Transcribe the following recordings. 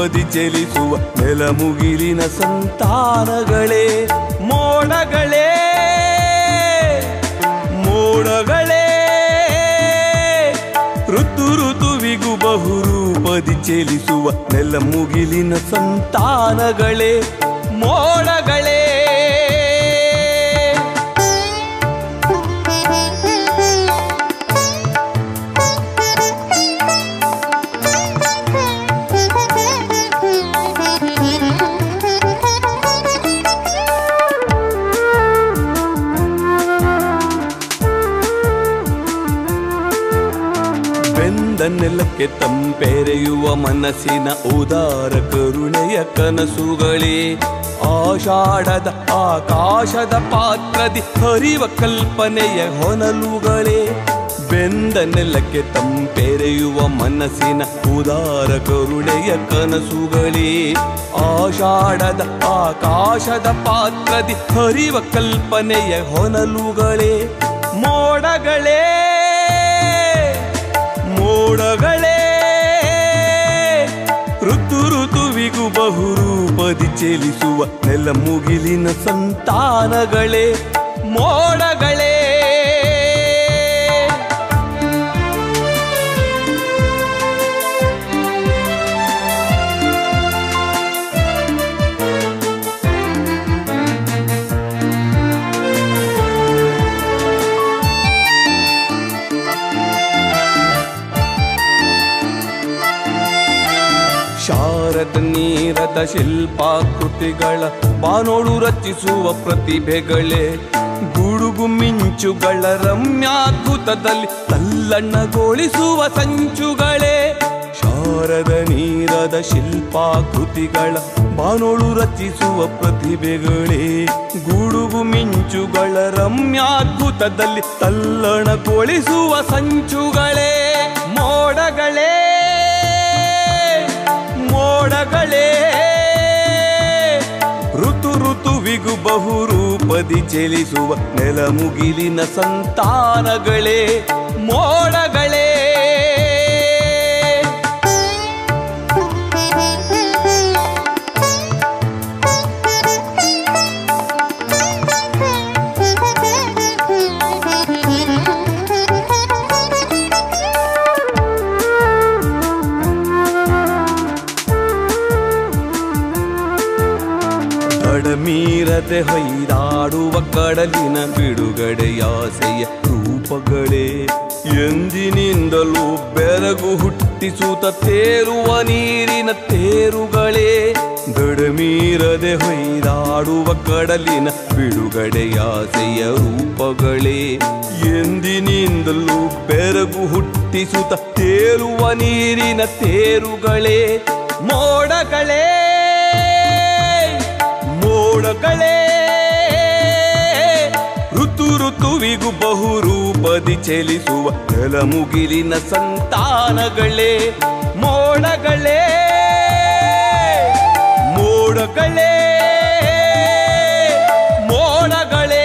ರೂಪದಿ ಚಲಿಸುವ ನೆಲಮುಗಿಲಿನ ಸಂತಾನಗಳೇ ಮೋಡಗಳೇ ಮೋಡಗಳೇ ಋತು ಋತುವಿಗೂ ಬಹುರೂಪದಿ ಚಲಿಸುವ ನೆಲಮುಗಿಲಿನ ಸಂತಾನಗಳೇ ಮೋಡಗಳೇ ಬೆಂದ ನೆಲಕ್ಕೆ ತಂಪೆರೆಯುವ ಮನಸ್ಸಿನ ಉದಾರ ಕರುಣೆಯ ಕನಸುಗಳೇ ಆಷಾಢದ ಆಕಾಶದ ಪಾತ್ರದಿ ಹರಿವ ಕಲ್ಪನೆಯ ಹೊನಲುಗಳೇ ಬೆಂದ ನೆಲಕ್ಕೆ ತಂಪೆರೆಯುವ ಮನಸ್ಸಿನ ಉದಾರ ಕರುಣೆಯ ಕನಸುಗಳೇ ಆಷಾಢದ ಆಕಾಶದ ಪಾತ್ರದಿ ಹರಿವ ಕಲ್ಪನೆಯ ಹೊನಲುಗಳೇ ಮೋಡಗಳೇ ಮೋಡಗಳೇ ಋತು ಋತುವಿಗೂ ಬಹುರೂಪದಿ ಚಲಿಸುವ ನೆಲಮುಗಿಲಿನ ಸಂತಾನಗಳೇ ಮೋಡಗಳೇ ಶಾರದ ನೀರದ ಶಿಲ್ಪಾಕೃತಿಗಳ ಬಾನೋಳು ರಚಿಸುವ ಪ್ರತಿಭೆಗಳೇ ಗುಡುಗು ಮಿಂಚುಗಳ ರಮ್ಯಾದ್ಭುತದಲ್ಲಿ ತಲ್ಲಣ್ಣಗೊಳಿಸುವ ಸಂಚುಗಳೇ ಶಾರದ ನೀರದ ಶಿಲ್ಪಾಕೃತಿಗಳ ಬಾನೋಳು ರಚಿಸುವ ಪ್ರತಿಭೆಗಳೇ ಗುಡುಗು ಮಿಂಚುಗಳ ರಮ್ಯಾದ್ಭುತದಲ್ಲಿ ತಲ್ಲಣಗೊಳಿಸುವ ಸಂಚುಗಳೇ ಮೋಡಗಳೇ ಮೋಡಗಳೇ ಋತು ಋತುವಿಗೂ ಬಹುರೂಪದಿ ಚಲಿಸುವ ನೆಲಮುಗಿಲಿನ ಸಂತಾನಗಳೇ ಮೋಡಗಳೇ ಕಡಮೀರದೆ ಹೊಯ್ದಾಡುವ ಕಡಲಿನ ಬಿಡುಗಡೆಯಾಸೆಯ ರೂಪಗಳೇ ಎಂದಿನಿಂದಲೂ ಬೆರಗು ಹುಟ್ಟಿಸುತ್ತ ತೇರುವ ನೀರಿನ ತೇರುಗಳೇ ಗಡಮೀರದೆ ಹೊಯ್ದಾಡುವ ಕಡಲಿನ ಬಿಡುಗಡೆಯಾಸೆಯ ರೂಪಗಳೇ ಎಂದಿನಿಂದಲೂ ಬೆರಗು ಹುಟ್ಟಿಸುತ್ತ ತೇರುವ ನೀರಿನ ತೇರುಗಳೇ ಮೋಡಗಳೇ ಮೋಡಗಳೇ ಋತು ಋತುವಿಗೂ ಬಹುರೂಪದಿ ಚಲಿಸುವ ನೆಲಮುಗಿಲಿನ ಸಂತಾನಗಳೇ ಮೋಡಗಳೇ ಮೋಡಗಳೇ ಮೋಡಗಳೇ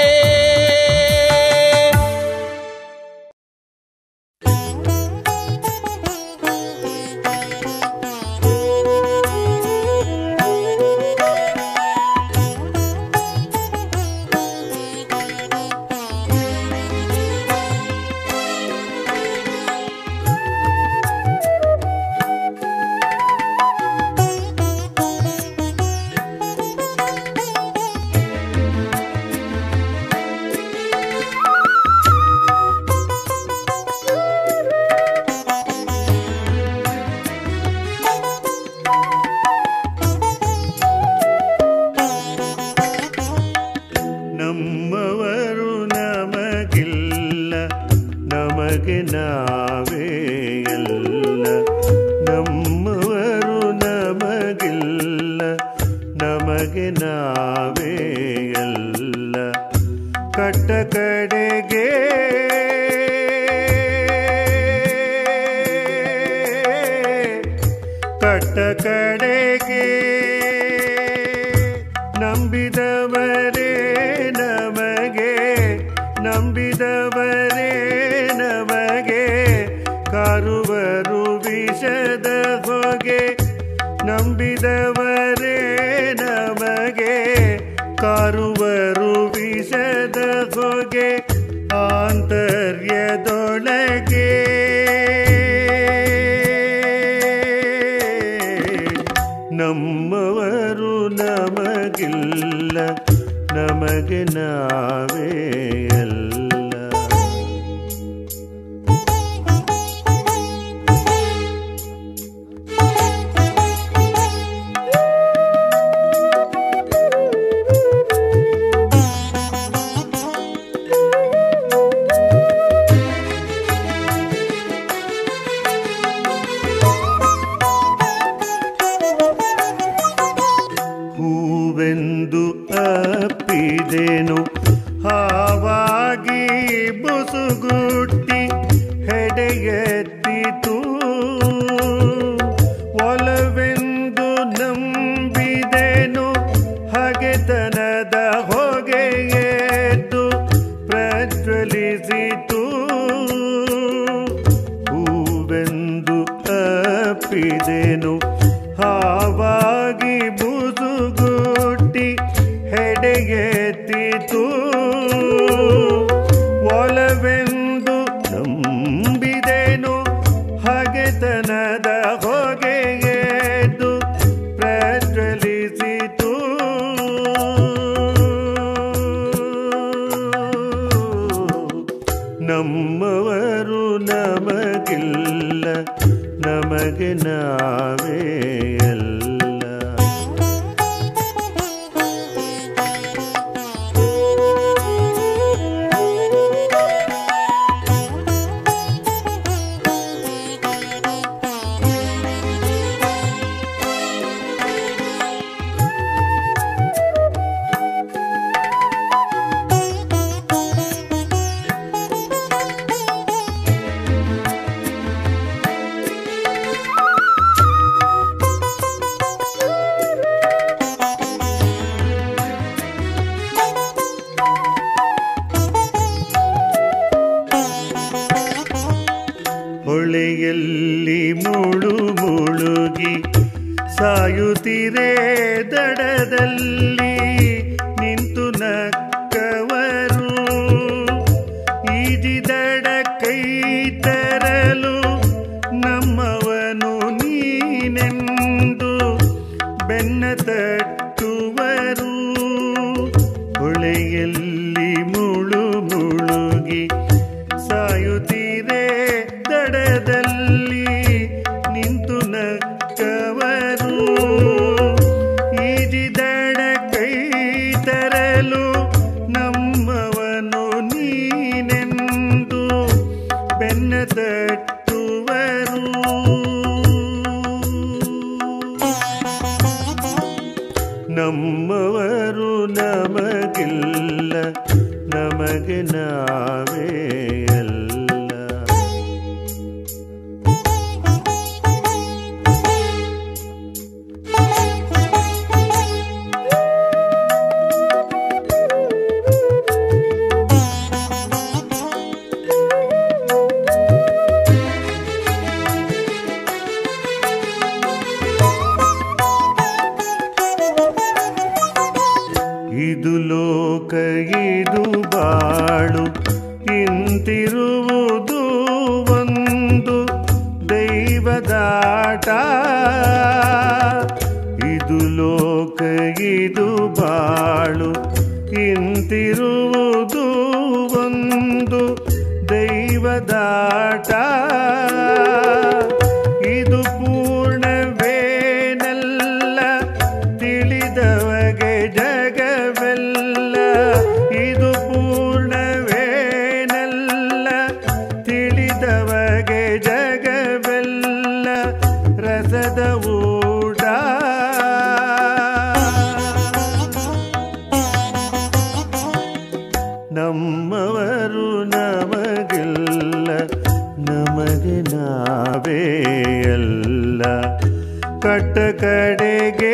ನಮ್ಮವರು ನಮಗಿಲ್ಲ ನಮಗೆ ನಾವೇ ಎಲ್ಲ ನಮ್ಮವರು ನಮಗಿಲ್ಲ ನಮಗೆ ನಾವೇ ಎಲ್ಲ ಕಟ್ಟ ಕಡೆಗೆ ಕಟ್ಟ ಕಡೆಗೆ ನಂಬಿದವರೇ ನಮಗೆ ನಂಬಿದವರೇ ನಮಗೆ ಕಾರುವರು ವಿಷದ ಹೊಗೆ ನಂಬಿದವರೇ ನಮಗೆ ಕಾರುವರು ವಿಷದ ಹೊಗೆ ಆಂತರ್ಯದೊಳಗೆ ನಮ್ಮವರು ನಮಗಿಲ್ಲ ನಮಗೆ ನಾವೇ ಅಲ್ಲ ಹೂವೆಂದು ಅಪ್ಪಿದೆನು ಹಾವಾಗಿ ಬುಸುಗುಟ್ಟಿ ಹೆಡೆಯೆತ್ತಿತು ಒಲವೆಂದು ನಂಬಿದೆನು ಹಗೆತನದ ಹೊಗೆಯೆದ್ದು ಪ್ರಜ್ವಲಿಸಿತು ಹೂವೆಂದು ಅಪ್ಪಿದೆನು ಹಾವಾಗಿ ಬುದುಗುಟ್ಟಿ ಹೆಡೆಗೆತ್ತಿತು ಒಲವೆಂದು ನಂಬಿದೆನು ಹಗೆತನದ ಹೊಗೆಯೆದ್ದು ಪ್ರಜ್ವಲಿಸಿತು ನಮ್ಮವರು ನಮಗಿಲ್ಲ ನಮಗೆ ನಾವೇ ಅಲ್ಲ ಹೊಳೆಯಲ್ಲಿ ಮುಳು ಮುಳುಗಿ ಸಾಯುತ್ತಿರೆ ದಡದಲ್ಲಿ ನಿಂತು ನಕ್ಕವರು ಈಜಿದಡ ಕೈ ತರಲು ನಮ್ಮವನು ನೀನೆಂದು ಬೆನ್ನ ತಟ್ಟುವರು ಹೊಳೆಯಲ್ಲಿ ಮುಳು ಮುಳುಗಿ ಸಾಯುತ್ತೀರೆ ದಡದಲ್ಲಿ ನಿಂತು ನಕ್ಕವರು ಈಜಿದಡ ಕೈ ತರಲು ನಮ್ಮವನು ನೀನೆಂದು ಬೆನ್ನ ತಟ್ಟುವರು ನಮ್ಮವರು ನಮಗಿಲ್ಲ ನಮಗೆ ನಾವೇ ಅಲ್ಲ ಇದು ಲೋಕ ಇದು ಬಾಳು ಇಂತಿರುವುದು ಒಂದು ದೈವದಾಟ ಇದು ಲೋಕ ಇದು ಬಾಳು ಇಂತಿರುವುದು ಒಂದು ದೈವದಾಟ ಇದು ಪೂರ್ಣವೇನಲ್ಲ ತಿಳಿದವಗೆ ಜಗವೆಲ್ಲ ಇದು ಪೂರ್ಣವೇನಲ್ಲ ತಿಳಿದವಗೆ ಜಗವೆಲ್ಲ ರಸದ ಊಟ ನಮ್ಮವರು ನಮಗಿಲ್ಲ ನಮಗೆ ನಾವೇ ಅಲ್ಲ ಕಟ್ಟ ಕಡೆಗೆ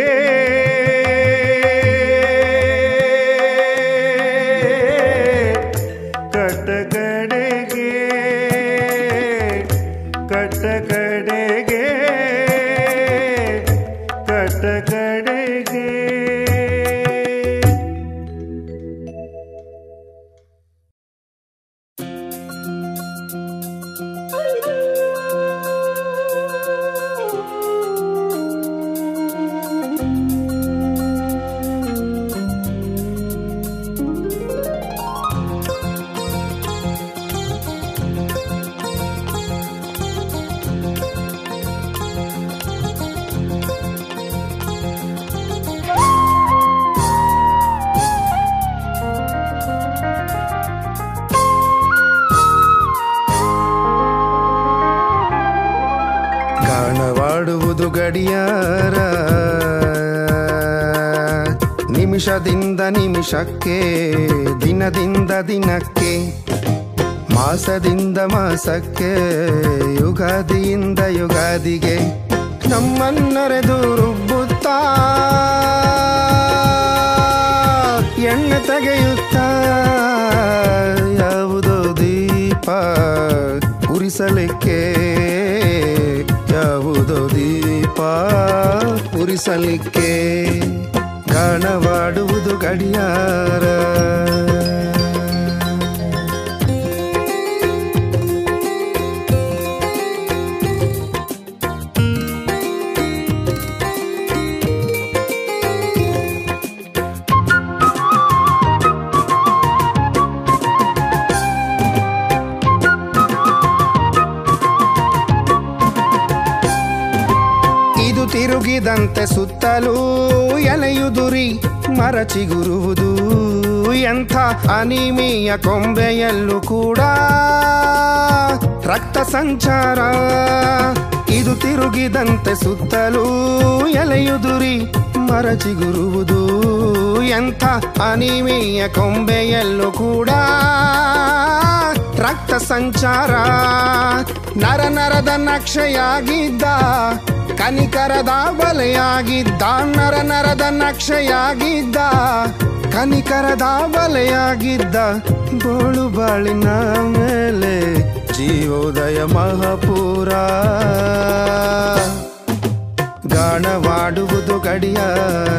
ಕಟ್ಟ ಕಡೆಗೆ ಕಟ್ಟ ಕಡೆಗೆ ಕಟ್ಟಕಡೆಗೆ ಗಾಣವಾಡುವುದು ಗಡಿಯಾರ ನಿಮಿಷದಿಂದ ನಿಮಿಷಕ್ಕೆ ದಿನದಿಂದ ದಿನಕ್ಕೆ ಮಾಸದಿಂದ ಮಾಸಕ್ಕೆ ಯುಗಾದಿಯಿಂದ ಯುಗಾದಿಗೆ ನಮ್ಮನ್ನರೆದು ರುಬ್ಬುತ್ತಾ ಎಣ್ಣೆ ತೆಗೆಯುತ್ತಾ ಯಾವುದೋ ದೀಪ ಉರಿಸಲಿಕ್ಕೆ ಯಾವುದೋ ದೀಪ ಉರಿಸಲಿಕ್ಕೆ ಗಾಣವಾಡುವುದು ಗಡಿಯಾರ ಇದು ತಿರುಗಿದಂತೆ ಸುತ್ತಲೂ ಎಲೆಯುದುರಿ ಮರ ಚಿಗುರುವುದು ಎಂಥ ಅನಿಮಿಯ ಕೊಂಬೆಯಲ್ಲೂ ಕೂಡ ರಕ್ತ ಸಂಚಾರ ಇದು ತಿರುಗಿದಂತೆ ಸುತ್ತಲೂ ಎಲೆಯುದುರಿ ಮರ ಚಿಗುರುವುದು ಎಂಥ ಅನಿಮಿಯ ಕೊಂಬೆಯಲ್ಲೂ ಕೂಡ ರಕ್ತ ಸಂಚಾರ ನರ ನರದ ನಕ್ಷೆಯಾಗಿದ್ದ ಕನಿಕರದ ಬಲೆಯಾಗಿದ್ದ ನರ ನರದ ನಕ್ಷೆಯಾಗಿದ್ದ ಕನಿಕರದ ಬಲೆಯಾಗಿದ್ದ ಬೋಳು ಬಾಳಿನ ಮೇಲೆ ಜೀವೋದಯ ಮಹಾಪೂರ ಗಾಣವಾಡುವುದು ಗಡಿಯಾರ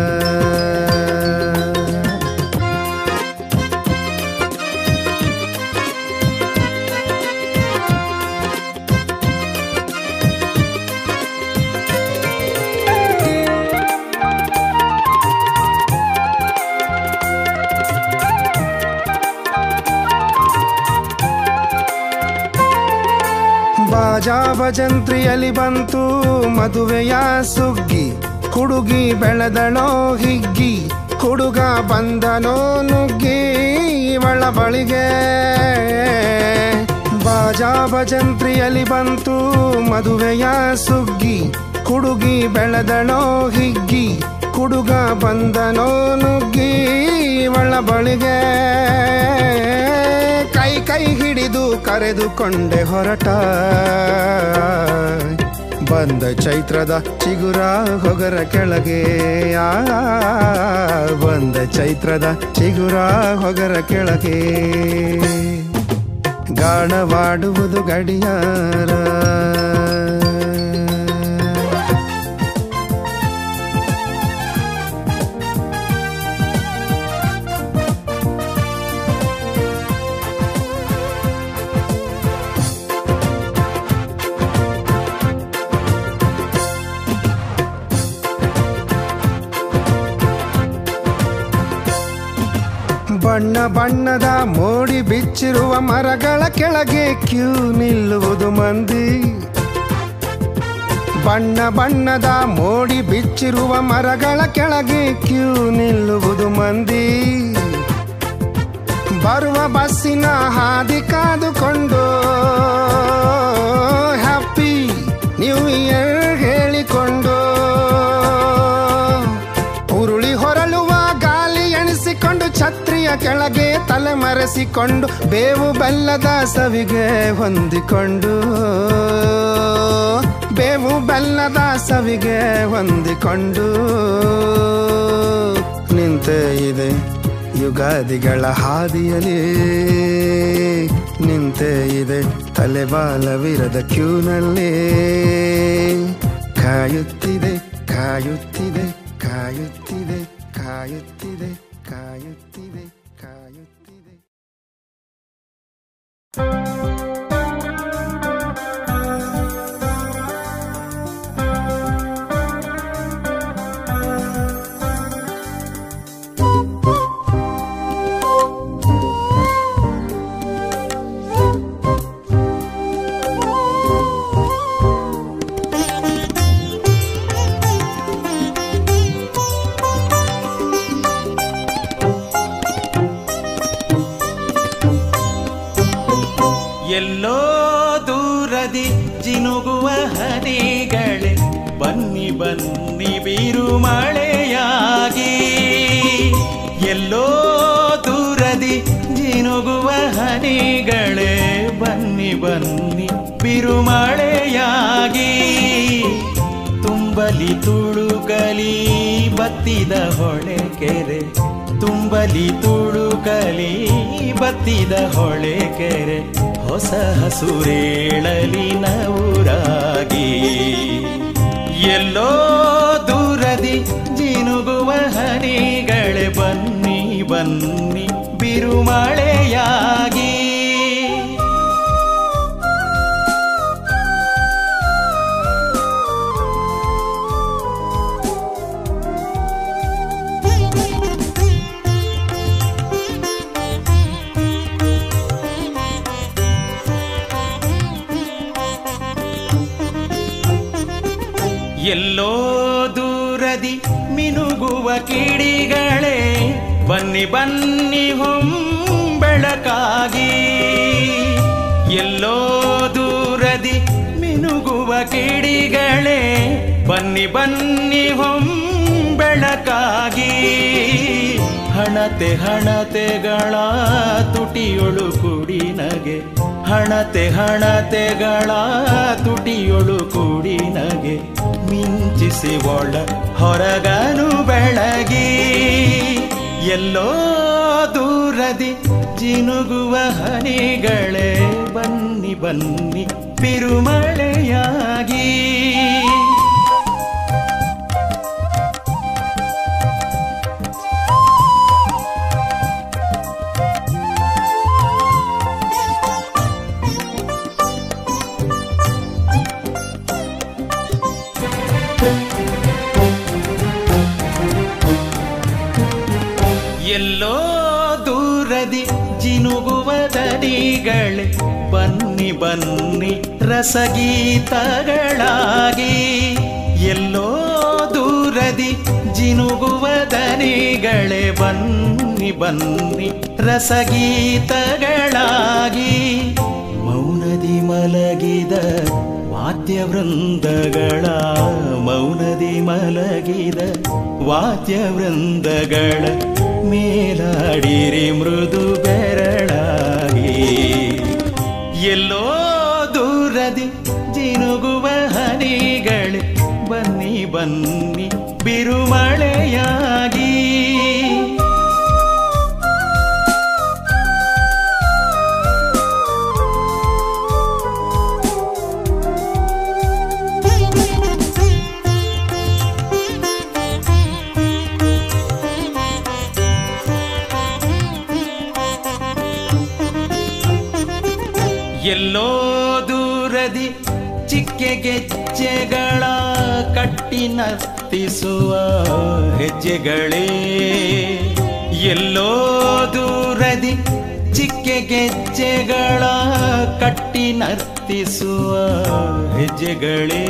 ಬಾಜಾ ಭಜಂತ್ರಿಯಲ್ಲಿ ಬಂತು ಮದುವೆಯ ಸುಗ್ಗಿ ಹುಡುಗಿ ಬೆಳೆದಳೋ ಹಿಗ್ಗಿ ಹುಡುಗ ಬಂದನೋ ನುಗ್ಗಿ ಇವಳ ಬಳಿಗೆ ಬಾಜಾ ಭಜಂತ್ರಿಯಲ್ಲಿ ಬಂತು ಮದುವೆಯ ಸುಗ್ಗಿ ಹುಡುಗಿ ಬೆಳೆದಳೋ ಹಿಗ್ಗಿ ಹುಡುಗ ಬಂದನೋ ನುಗ್ಗಿ ಇವಳ ಬಳಿಗೆ ಕೈ ಕೈ ಹಿಡಿದು ಕರೆದುಕೊಂಡೆ ಹೊರಟ ಬಂದ ಚೈತ್ರದ ಚಿಗುರ ಹೊಗರ ಕೆಳಗೆ ಆ ಬಂದ ಚೈತ್ರದ ಚಿಗುರ ಹೊಗರ ಕೆಳಗೆ ಗಾಣವಾಡುವುದು ಗಡಿಯಾರ ಬಣ್ಣ ಬಣ್ಣದ ಮೋಡಿ ಬಿಚ್ಚಿರುವ ಮರಗಳ ಕೆಳಗೆ ಕ್ಯೂ ನಿಲ್ಲುವುದು ಮಂದಿ ಬಣ್ಣ ಬಣ್ಣದ ಮೋಡಿ ಬಿಚ್ಚಿರುವ ಮರಗಳ ಕೆಳಗೆ ಕ್ಯೂ ನಿಲ್ಲುವುದು ಮಂದಿ ಬರುವ ಬಸ್ಸಿನ ಹಾದಿ ಕಾದುಕೊಂಡು ಹ್ಯಾಪಿ ನ್ಯೂ ಇಯರ್ ಹೇಳಿಕೊಂಡು ಉರುಳಿ ಹೊರಳುವ ಗಾಲಿ ಎಣಿಸಿಕೊಂಡು ಛತ್ರಿಯ ಕೆಳಗೆ ತಲೆ ಮರೆಸಿಕೊಂಡು ಬೇವು ಬೆಲ್ಲದ ಸವಿಗೆ ಹೊಂದಿಕೊಂಡು ಬೇವು ಬೆಲ್ಲದ ಸವಿಗೆ ಹೊಂದಿಕೊಂಡು ನಿಂತೇ ಇದೆ ಯುಗಾದಿಗಳ ಹಾದಿಯಲ್ಲಿ ನಿಂತೇ ಇದೆ ತಲೆಬಾಲವಿರದ ಕ್ಯೂನಲ್ಲಿ ಕಾಯುತ್ತಿದೆ ಕಾಯುತ್ತಿದೆ ಕಾಯುತ್ತಿದೆ ಕಾಯುತ್ತಿದೆ ಕಾಯುತ್ತಿದೆ ಕಾಯುತ್ತಿದೆ ಎಲ್ಲೋ ದೂರದಿ ಜಿನುಗುವ ಹನಿಗಳೇ ಬನ್ನಿ ಬನ್ನಿ ಬೀರು ಮಳೆಯಾಗಿ ಎಲ್ಲೋ ದೂರದಿ ಜಿನುಗುವ ಹನಿಗಳೇ ಬನ್ನಿ ಬನ್ನಿ ಬಿರು ಮಳೆಯಾಗಿ ತುಂಬಲಿ ತುಳುಕಲಿ ಬತ್ತಿದ ಹೊಳೆ ಕೆರೆ ತುಂಬಲಿ ತುಳುಕಲಿ ಬತ್ತಿದ ಹೊಳೆ ಕೆರೆ ಹೊಸ ಹಸುರೇಳಲಿ ನವುರಾಗಿ ಎಲ್ಲೋ ದೂರದಿ ಜಿನುಗುವ ಹನಿಗಳೇ ಬನ್ನಿ ಬನ್ನಿ ಬಿರುಮಳೆಯಾಗಿ ಎಲ್ಲೋ ದೂರದಿ ಮಿನುಗುವ ಕಿಡಿಗಳೇ ಬನ್ನಿ ಬನ್ನಿ ಹೊಂಬೆಳಕಾಗಿ ಎಲ್ಲೋ ದೂರದಿ ಮಿನುಗುವ ಕಿಡಿಗಳೇ ಬನ್ನಿ ಬನ್ನಿ ಹೊಂಬೆಳಕಾಗಿ ಹಣತೆ ಹಣತೆಗಳ ತುಟಿಯೊಳು ಕುಡಿ ನಗೆ ಹಣತೆ ಹಣತೆಗಳ ತುಟಿಯೊಳು ಕುಡಿ ನಗೆ ಮಿಂಚಿಸಿ ಒಳ ಹೊರಗನು ಬೆಳಗಿ ಎಲ್ಲೋ ದೂರದಿ ಜಿನುಗುವ ಹನಿಗಳೇ ಬನ್ನಿ ಬನ್ನಿ ಬಿರುಮಳೆಯಾಗಿ ಎಲ್ಲೋ ದೂರದಿ ಜಿನುಗುವ ದನಿಗಳೇ ಬನ್ನಿ ಬನ್ನಿ ರಸಗೀತಗಳಾಗಿ ಎಲ್ಲೋ ದೂರದಿ ಜಿನುಗುವ ದನಿಗಳೇ ಬನ್ನಿ ಬನ್ನಿ ರಸಗೀತಗಳಾಗಿ ಮೌನದಿ ಮಲಗಿದ ವಾದ್ಯ ವೃಂದಗಳ ಮೌನದಿ ಮಲಗಿದ ವಾದ್ಯ ವೃಂದಗಳ ಮೇಲಾಡಿರಿ ಮೃದು ಬೆರಳಾಗಿ ಎಲ್ಲೋ ದೂರದಿ ಜಿನುಗುವ ಹನಿಗಳೇ ಬನ್ನಿ ಬನ್ನಿ ಬಿರುಮಳೆಯಾಗಿ ಎಲ್ಲೋ ದೂರದಿ ಚಿಕ್ಕೆ ಗೆಜ್ಜೆಗಳ ಕಟ್ಟಿ ನರ್ತಿಸುವ ಹೆಜ್ಜೆಗಳೇ ಎಲ್ಲೋ ದೂರದಿ ಚಿಕ್ಕೆ ಗೆಜ್ಜೆಗಳ ಕಟ್ಟಿ ನರ್ತಿಸುವ ಹೆಜ್ಜೆಗಳೇ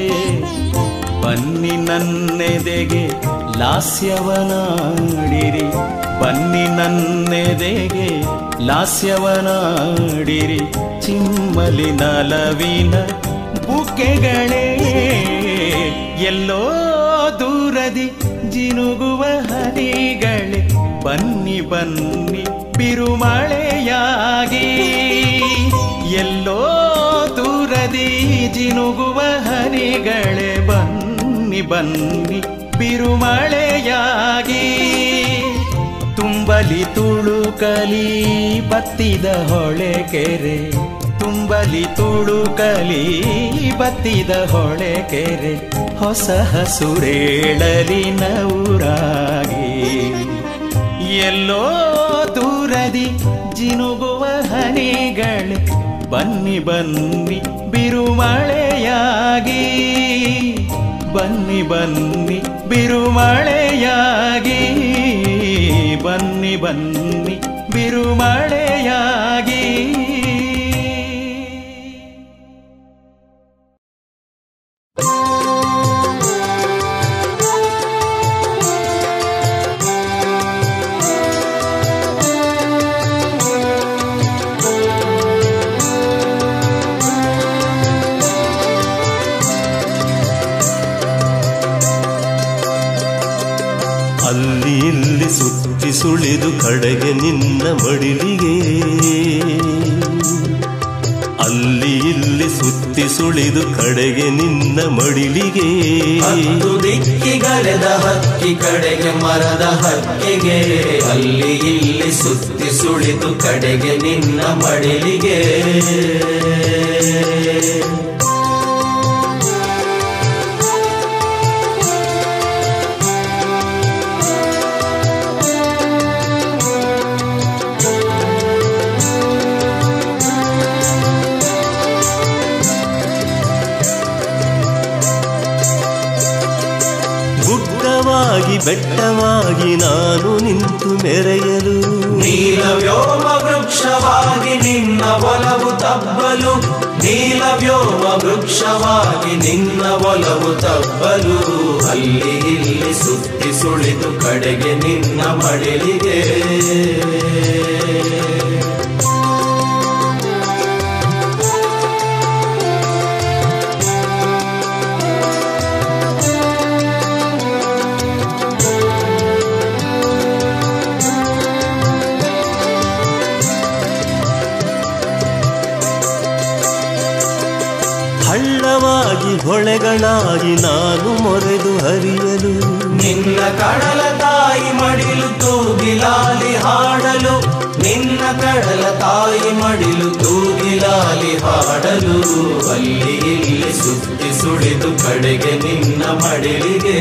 ಬನ್ನಿ ನನ್ನೆದೆಗೆ ಲಾಸ್ಯವನಾಡಿರಿ ಬನ್ನಿ ನನ್ನೆದೆಗೆ ಲಾಸ್ಯವನಾಡಿರಿ ಚಿಮ್ಮಲಿ ನಲವಿನ ಬುಕ್ಕೆಗಳೇ ಎಲ್ಲೋ ದೂರದಿ ಜಿನುಗುವ ಹನಿಗಳೇ ಬನ್ನಿ ಬನ್ನಿ ಬಿರುಮಳೆಯಾಗಿ ಎಲ್ಲೋ ದೂರದಿ ಜಿನುಗುವ ಹನಿಗಳೇ ಬನ್ನಿ ಬನ್ನಿ ಬಿರುಮಳೆಯಾಗಿ ತುಂಬಲಿ ತುಳುಕಲಿ ಬತ್ತಿದ ಹೊಳೆ ಕೆರೆ ತುಂಬಲಿ ತುಳುಕಲಿ ಬತ್ತಿದ ಹೊಳೆ ಕೆರೆ ಹೊಸ ಹಸುರೇಳಲಿ ನೌರಾಗಿ ಎಲ್ಲೋ ದೂರದಿ ಜಿನುಗುವ ಹನಿಗಳೇ ಬನ್ನಿ ಬನ್ನಿ ಬಿರುಮಳೆಯಾಗಿ ಬನ್ನಿ ಬನ್ನಿ ಬಿರುಮಳೆಯಾಗಿ ಬನ್ನಿ ಬನ್ನಿ ಬಿರುಮಳೆಯಾಗಿ ಅಲ್ಲಿ ಇಲ್ಲಿ ಸುತ್ತಿ ಸುಳಿದು ಕಡೆಗೆ ನಿನ್ನ ಮಡಿಲಿಗೆ ಅಲ್ಲಿ ಇಲ್ಲಿ ಸುತ್ತಿ ಸುಳಿದು ಕಡೆಗೆ ನಿನ್ನ ಮಡಿಲಿಗೆ ಹತ್ತು ದಿಕ್ಕಿಗಲೆದ ಹಕ್ಕಿ ಕಡೆಗೆ ಮರದ ಹಕ್ಕಿಗೆ ಅಲ್ಲಿ ಇಲ್ಲಿ ಸುತ್ತಿ ಸುಳಿದು ಕಡೆಗೆ ನಿನ್ನ ಮಡಿಲಿಗೆ ಗುಡ್ಡವಾಗಿ ಬೆಟ್ಟವಾಗಿ ನಾನು ನಿಂತು ಮೆರೆಯಲು ನೀಲ ವ್ಯೋಮ ವೃಕ್ಷವಾಗಿ ನಿನ್ನ ಒಲವು ತಬ್ಬಲು ನೀಲ ವ್ಯೋಮ ವೃಕ್ಷವಾಗಿ ನಿನ್ನ ಒಲವು ತಬ್ಬಲು ಅಲ್ಲಿ ಇಲ್ಲಿ ಸುತ್ತಿ ಸುಳಿದು ಕಡೆಗೆ ನಿನ್ನ ಮಡಿಲಿಗೆ ಹಳ್ಳವಾಗಿ ಹೊಳೆಗಳಾಗಿ ನಾನು ಮೊರೆದು ಹರಿಯಲು ನಿನ್ನ ಕಡಲ ತಾಯಿ ಮಡಿಲು ತೂಗಿಲಾಲಿ ಹಾಡಲು ನಿನ್ನ ಕಡಲ ತಾಯಿ ಮಡಿಲು ತೂಗಿಲಾಲಿ ಹಾಡಲು ಅಲ್ಲಿ ಇಲ್ಲಿ ಸುತ್ತಿ ಸುಳಿದು ಕಡೆಗೆ ನಿನ್ನ ಮಡಿಲಿಗೆ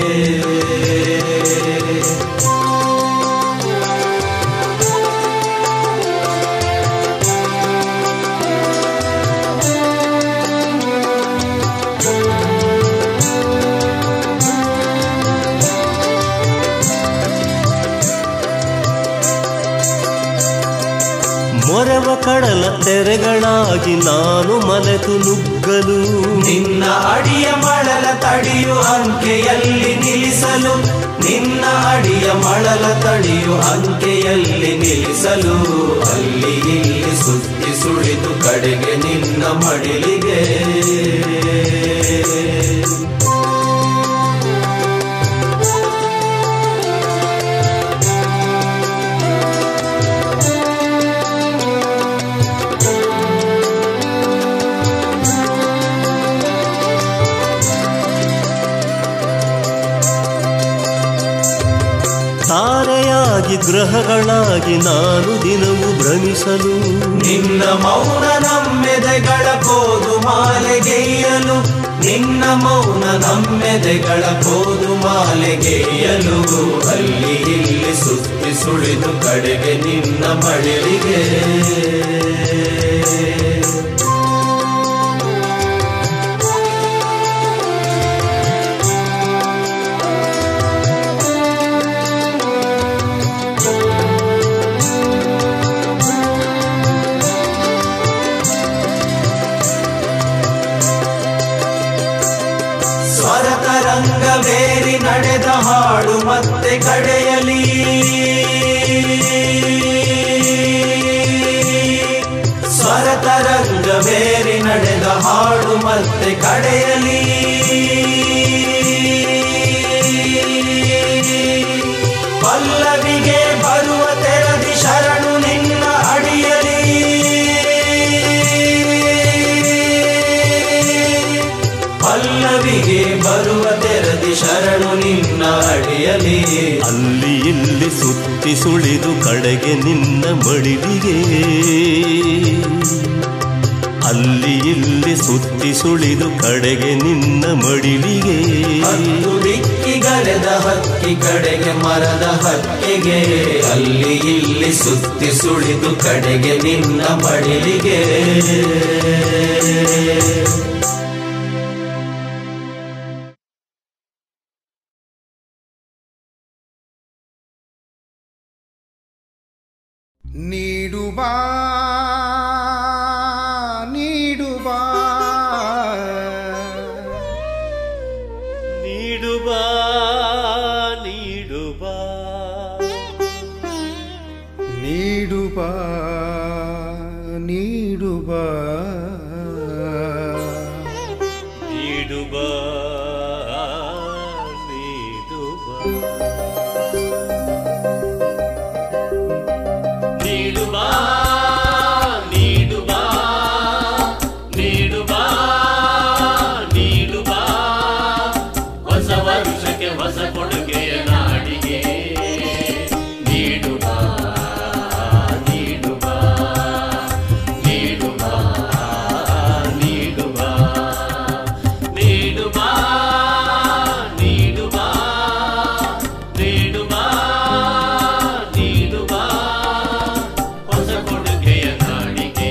ಮೊರವ ಕಡಲ ತೆರೆಗಳಾಗಿ ನಾನು ಮಲೆತು ನುಗ್ಗಲು ನಿನ್ನ ಅಡಿಯ ಮಳಲ ತಡಿಯು ಅಂಕೆಯಲ್ಲಿ ನಿಲ್ಲಿಸಲು ನಿನ್ನ ಅಡಿಯ ಮಳಲ ತಡಿಯು ಅಂಕೆಯಲ್ಲಿ ನಿಲ್ಲಿಸಲು ಅಲ್ಲಿ ಇಲ್ಲಿ ಸುತ್ತಿ ಸುಳಿದು ಕಡೆಗೆ ನಿನ್ನ ಮಡಿಲಿಗೆ ತಾರೆಯಾಗಿ ಗ್ರಹಗಳಾಗಿ ನಾನು ದಿನವೂ ಭ್ರಮಿಸಲು ನಿನ್ನ ಮೌನ ನಮ್ಮೆದೆಗಳ ಕೋದು ಮಾಲೆಗೆಯ್ಯಲು ನಿನ್ನ ಮೌನ ನಮ್ಮೆದೆಗಳ ಕೋದು ಮಾಲೆಗೆಯ್ಯಲು ಅಲ್ಲಿ ಇಲ್ಲಿ ಸುತ್ತಿ ಸುಳಿದು ಕಡೆಗೆ ನಿನ್ನ ಮಡಿಲಿಗೆ ಸ್ವರತರಂಗವೇರಿ ನಡೆದ ಹಾಡು ಮತ್ತೆ ಕಡೆಯಲಿ ಸ್ವರತರಂಗವೇರಿ ನಡೆದ ಹಾಡು ಮತ್ತೆ ಕಡೆಯಲಿ ಪಲ್ಲವಿಗೆ ಬರುವ ತೆರದಿ ಶರಣು ನಿನ್ನ ಅಡಿಯಲಿ ಪಲ್ಲವಿಗೆ ಬರುವ ತೆರದಿ ಶರಣು ನಿನ್ನ ಅಡಿಯಲಿ ಅಲ್ಲಿ ಇಲ್ಲಿ ಸುತ್ತಿ ಸುಳಿದು ಕಡೆಗೆ ನಿನ್ನ ಮಡಿಲಿಗೆ ಅಲ್ಲಿ ಇಲ್ಲಿ ಸುತ್ತಿ ಸುಳಿದು ಕಡೆಗೆ ನಿನ್ನ ಮಡಿಲಿಗೆ ಹತ್ತು ದಿಕ್ಕಿಗಳೆದ ಹಕ್ಕಿ ಕಡೆಗೆ ಮರದ ಹಕ್ಕಿಗೆ ಅಲ್ಲಿ ಇಲ್ಲಿ ಸುತ್ತಿ ಸುಳಿದು ಕಡೆಗೆ ನಿನ್ನ ಮಡಿಲಿಗೆ ನೀಡುಬಾ ನೀಡುಬಾ ನೀಡುಬಾ ನೀಡುಬಾ ನೀಡುಬಾ ನೀಡುಬಾ ನೀಡುಬಾ ನೀಡುಬಾ ನೀಡುಬಾ ನೀಡುಬಾ ನೀಡುಬಾ ನೀಡುಬಾ ಹೊಸ ವರುಷಕ್ಕೆ ಹೊಸ ಕೊಡುಗೆಯ ನಾಡಿಗೆ ನೀಡುಬಾ ನೀಡುಬಾ ನೀಡುಬಾ ನೀಡುಬಾ ನೀಡುಬಾ ನೀಡುಬಾ ನೀಡುಬಾ ನೀಡುಬಾ ಹೊಸ ಕೊಡುಗೆಯ ನಾಡಿಗೆ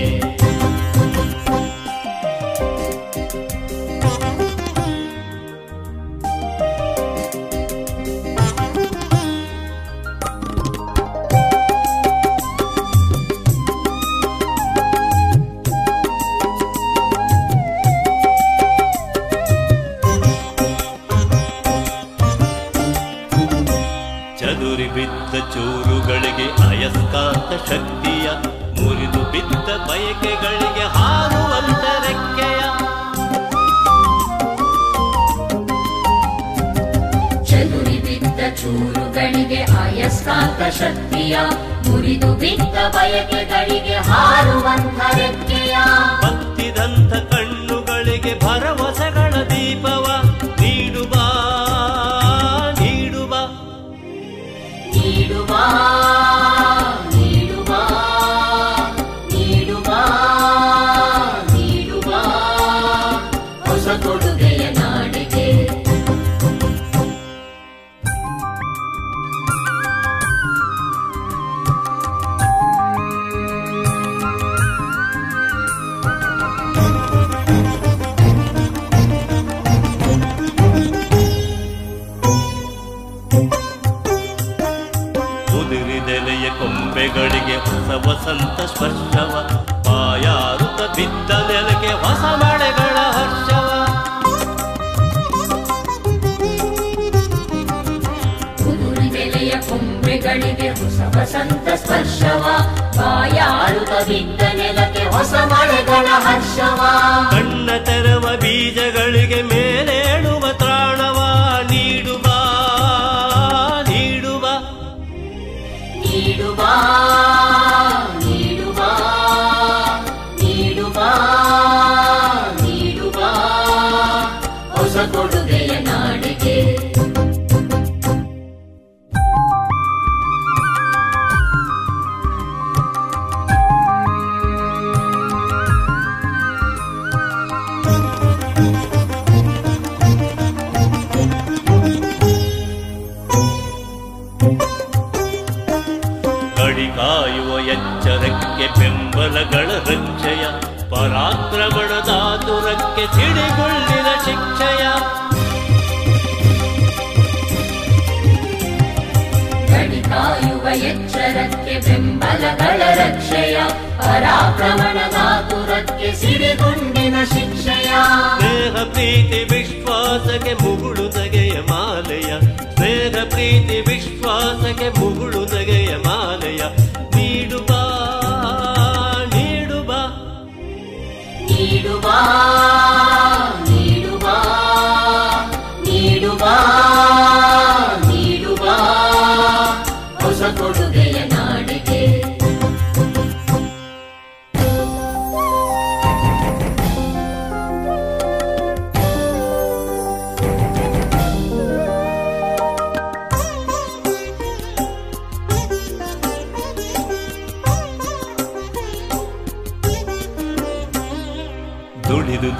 ಚದುರಿ ಬಿದ್ದ ಚೂರುಗಳಿಗೆ ಅಯಸ್ಕಾಂತ ಶಕ್ತಿಯ ಮುರಿದು ಬಿದ್ದ ಬಯಕೆಗಳಿಗೆ ಹಾರುವಂತ ರೆಕ್ಕೆಯ ಚದುರಿ ಬಿದ್ದ ಚೂರುಗಳಿಗೆ ಅಯಸ್ಕಾಂತ ಶಕ್ತಿಯ ಮುರಿದು ಬಿದ್ದ ಬಯಕೆಗಳಿಗೆ ಹಾರುವಂತ ರೆಕ್ಕೆಯ ಬತ್ತಿದಂಥ ಕಣ್ಣುಗಳಿಗೆ ಭರವಸೆಗಳ ದೀಪವ ನೀಡುವ ನೀಡುವ ನೀಡುವ ನೀಡುವ ನೀಡುವ ನೀಡುವ ಹೊಸ ಕೊಡುಗೆಯ ನಾಡಿಗೆ ಉದುರಿದೆಲೆಯ ಕೊಂಬೆಗಳಿಗೆ ಹೊಸ ವಸಂತ ಸ್ಪರ್ಶವ ಬಾಯಾರುತ್ತ ಬಿದ್ದ ನೆಲಕ್ಕೆ ಹೊಸ ಮಳೆಗಳ ಹರ್ಷವ ಕುದುರಿದೆಲೆಯ ಕೊಂಬೆಗಳಿಗೆ ಹೊಸ ವಸಂತ ಸ್ಪರ್ಶವ ಬಾಯಾಳುತ್ತ ಬಿದ್ದ ನೆಲಕ್ಕೆ ಹೊಸ ಮಳೆಗಳ ಹರ್ಷವ ಕಣ್ಣ ತೆರವ ಬೀಜಗಳಿಗೆ ಮೇಲೇಳುವ ತ್ರಾಣವ ನೀಡುವ ನೀಡುವ ನೀಡುವ ನೀಡುವ ನೀಡುವ ನೀಡುವ ಹೊಸ ಕೊಡುಗೆಯ ನಾಡಿಗೆ ಗಡಿ ಕಾಯುವ ಎಚ್ಚರಕ್ಕೆ ಬೆಂಬಲಗಳ ರಕ್ಷೆಯ ಪರಾಕ್ರಮಣದಾತುರಕ್ಕೆ ಸಿಡಿಗುಳ್ಳಿನ ಶಿಕ್ಷೆಯ ಗಡಿ ಕಾಯುವ ಎಚ್ಚರಕ್ಕೆ ಬೆಂಬಲಗಳ ರಕ್ಷೆಯ ಪರಾಕ್ರಮಣದಾತುರಕ್ಕೆ ಸಿಡಿಗುಂಡಿನ ಶಿಕ್ಷೆಯ ಸ್ನೇಹ ಪ್ರೀತಿ ವಿಶ್ವಾಸಕ್ಕೆ ಮುಗುಳು ನಗೆಯ ಮಾಲೆಯ ಸ್ನೇಹ ಪ್ರೀತಿ ವಿಶ್ವಾಸಕ್ಕೆ ಮುಗುಳು ನಗೆಯ ಮಾಲೆಯ ನೀಡುವ ನೀಡುವ ನೀಡುವ ನೀಡುವ ನೀಡುವ ನೀಡುವ ಹೊಸ ಕೊಡುಗೆಯ ನಾಡಿಗೆ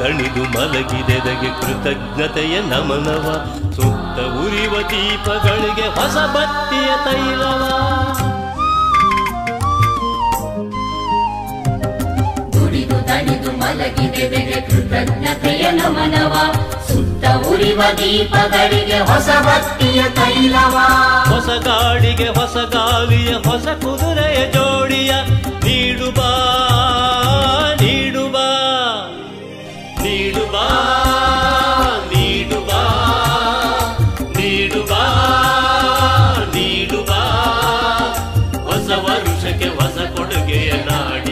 ದಣಿದು ಮಲಗಿದೆದಗೆ ಕೃತಜ್ಞತೆಯ ನಮನವ ಸುತ್ತ ಉರಿವ ದೀಪಗಳಿಗೆ ಹೊಸ ಬತ್ತಿಯ ತೈಲವ ದುಡಿದು ದಣಿದು ಮಲಗಿದೆದೆಗೆ ಕೃತಜ್ಞತೆಯ ನಮನವ ಸುತ್ತ ಉರಿವ ದೀಪಗಳಿಗೆ ಹೊಸ ಭಕ್ತಿಯ ತೈಲವ ಹೊಸ ಗಾಡಿಗೆ ಹೊಸ ಗಾವಿಯ ಹೊಸ ಕುದುರೆಯ ಜೋಡಿಯ ನೀಡುಬಾ ನೀಡುಬಾ ನೀಡುಬಾ ನೀಡುಬಾ ನೀಡುಬಾ ನೀಡುಬಾ ಹೊಸ ವರುಷಕ್ಕೆ ಹೊಸ ಕೊಡುಗೆಯ ನಾಡಿ